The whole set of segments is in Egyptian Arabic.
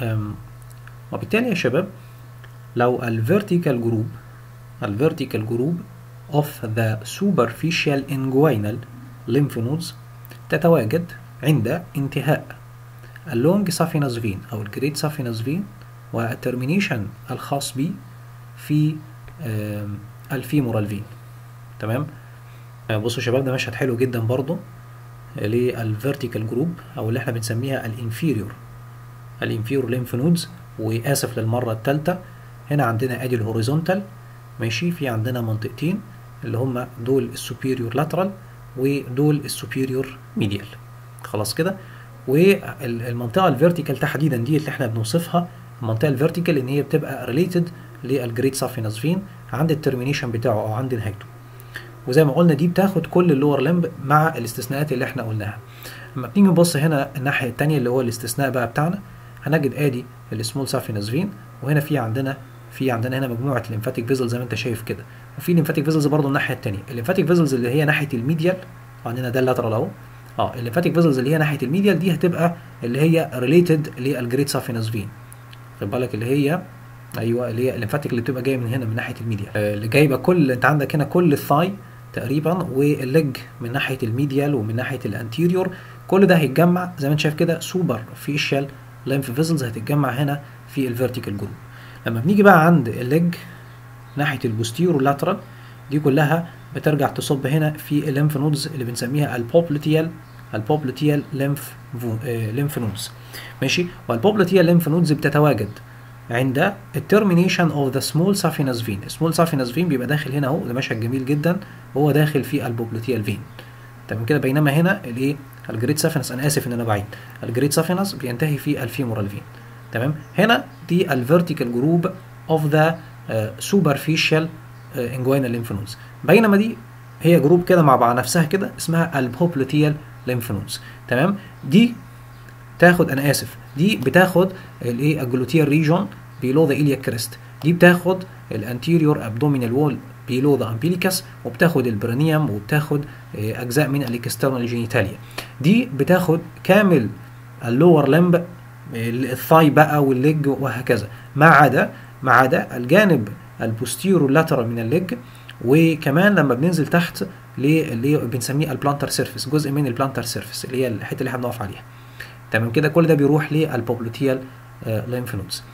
أم، وبالتالي يا شباب لو الفيرتيكال جروب الفيرتيكال جروب of the superficial inguinal lymph nodes تتواجد عند انتهاء اللونج سافينس فين او الجريد سافينس فين والترمينيشن الخاص به في آم، الفيمورال فين تمام آه، بصوا يا شباب ده مشهد حلو جدا برضو للفيرتيكال جروب او اللي احنا بنسميها الانفيريور الانفيريور ليمف نودز واسف للمره الثالثه هنا عندنا ادي الهوريزونتال ماشي في عندنا منطقتين اللي هم دول السوبيريور لاترال ودول السوبيريور ميديال خلاص كده والمنطقه الفيرتيكال تحديدا دي اللي احنا بنوصفها المنطقه الفيرتيكال ان هي بتبقى ريليتد للجريد سافينس فين عند الترمينيشن بتاعه او عند نهايته وزي ما قلنا دي بتاخد كل اللور لمب مع الاستثناءات اللي احنا قلناها لما بنيجي نبص هنا الناحيه الثانيه اللي هو الاستثناء بقى بتاعنا هنجد ادي السمول سافينس فين وهنا في عندنا في عندنا هنا مجموعه الليمفاتيك فيزل زي ما انت شايف كده وفي ليمفاتيك فيزلز برضه الناحيه الثانيه الليمفاتيك فيزلز اللي هي ناحيه الميديال عندنا ده اللاترال اهو اه الليمفاتيك فيزلز اللي هي ناحيه الميديال دي هتبقى اللي هي ريليتد للجريد سافينس فين خد بالك اللي هي ايوه اللي هي الليمفاتيك اللي بتبقى جايه من هنا من ناحيه الميديال آه اللي جايبه كل انت عندك هنا كل الثاي تقريبا والليج من ناحيه الميديال ومن ناحيه الانتيريور كل ده هيتجمع زي ما انت شايف كده سوبر فيشال ليمف فيزلز هتتجمع هنا في الفيرتيكال جروب لما بنيجي بقى عند الليج ناحيه البوستيرو لاترال دي كلها بترجع تصب هنا في الليمف نودز اللي بنسميها البوبليتيال البوبليتيال ليمف ليمف نودز ماشي والبوبليتيال ليمف نودز بتتواجد عند الترمينيشن اوف ذا سمول سافينس فين السمول سافينس فين بيبقى داخل هنا اهو ده مشهد جميل جدا وهو داخل في البوبليتيال فين تمام كده بينما هنا الايه الجريد سافينس انا اسف ان انا بعيد الجريد سافينس بينتهي في الفيمورال فين تمام هنا دي الفيرتيكال جروب اوف ذا سوبرفيشال انجوينال ليمف نودز بينما دي هي جروب كده مع بعض نفسها كده اسمها البوبليتيال ليمف نودز تمام دي تاخد انا اسف دي بتاخد الايه الجلوتيال ريجون بيلو ذا إلياك كريست دي بتاخد الانتيريور ابدومينال وول بيلو ذا امبيليكس وبتاخد البرينيوم وبتاخد آه، اجزاء من الاكسترنال جينيتاليا دي بتاخد كامل اللور لمب الثاي بقى والليج وهكذا ما عدا ما عدا الجانب البوستيرو لاترال من الليج وكمان لما بننزل تحت اللي بنسميه البلانتر سيرفيس جزء من البلانتر سيرفيس اللي هي الحته اللي احنا بنقف عليها تمام كده كل ده بيروح للبوبلوتيال ليمف نودز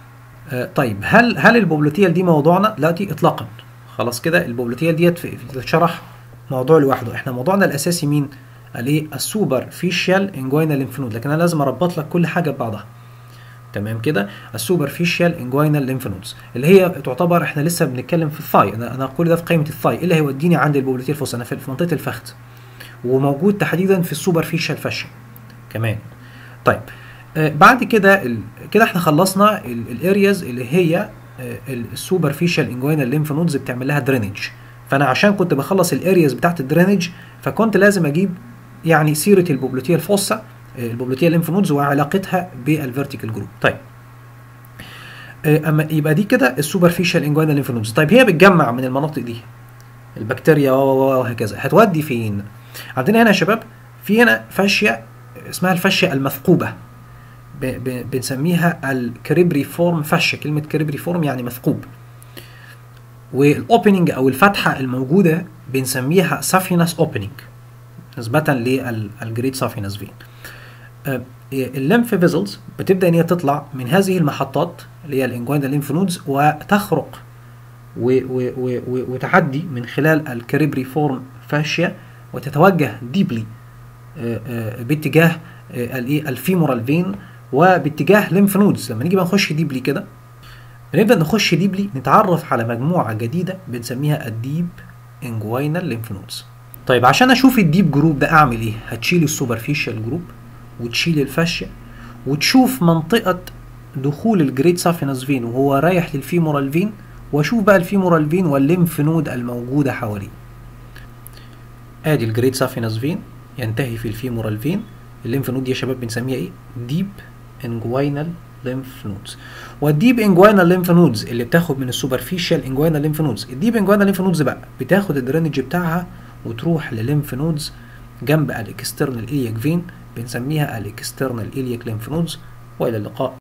طيب هل هل البوبلوتيال دي موضوعنا؟ لا دي اطلاقا خلاص كده البوبلوتيال ديت تتشرح موضوع لوحده احنا موضوعنا الاساسي مين؟ الايه السوبر فيشال انجوينال ليمف نود لكن انا لازم اربط لك كل حاجه ببعضها تمام كده السوبر فيشال انجوينال ليمف نودز اللي هي تعتبر احنا لسه بنتكلم في الثاي انا انا كل ده في قائمه الثاي ايه اللي هيوديني عند البوبلوتيال فوس انا في منطقه الفخذ وموجود تحديدا في السوبر فيشال فاشن كمان طيب آه بعد كده ال... كده احنا خلصنا الارياز اللي هي آه السوبر فيشال انجوينال ليمف نودز بتعمل لها درينج فانا عشان كنت بخلص الارياز بتاعت الدرينج فكنت لازم اجيب يعني سيره البوبلوتيال فوسا البوبلوتيال ليمف نودز وعلاقتها بالفيرتيكال جروب طيب اما يبقى دي كده السوبرفيشال انجوينال ليمف نودز طيب هي بتجمع من المناطق دي البكتيريا وهكذا هتودي فين عندنا هنا يا شباب في هنا فاشيه اسمها الفاشيه المثقوبه ب ب بنسميها الكريبري فورم فاشيه كلمه كريبري فورم يعني مثقوب والاوبننج او الفتحه الموجوده بنسميها سافينس اوبننج نسبة للجريد سافينس فين الليمف فيزلز بتبدا ان هي تطلع من هذه المحطات اللي هي الانجوينال ليمف نودز وتخرق و و و و وتعدي من خلال الكريبري فورم فاشيا وتتوجه ديبلي باتجاه الايه الفيمورال فين وباتجاه ليمف نودز لما نيجي بقى نخش ديبلي كده بنبدا نخش ديبلي نتعرف على مجموعه جديده بنسميها الديب انجوينال ليمف نودز طيب عشان اشوف الديب جروب ده اعمل ايه هتشيل السوبرفيشال جروب وتشيل الفاشيا وتشوف منطقه دخول الجريد سافينس فين وهو رايح للفيمورال فين واشوف بقى الفيمورال فين والليمف نود الموجوده حواليه ادي الجريد سافينس فين ينتهي في الفيمورال فين الليمف نود دي يا شباب بنسميها ايه ديب انجوينال ليمف نودز والديب انجوينال ليمف نودز اللي بتاخد من السوبرفيشال انجوينال ليمف نودز الديب انجوينال ليمف نودز بقى بتاخد الدرينج بتاعها وتروح لليمف نودز جنب الاكسترنال الياك فين بنسميها الاكسترنال الياك ليمف نودز والى اللقاء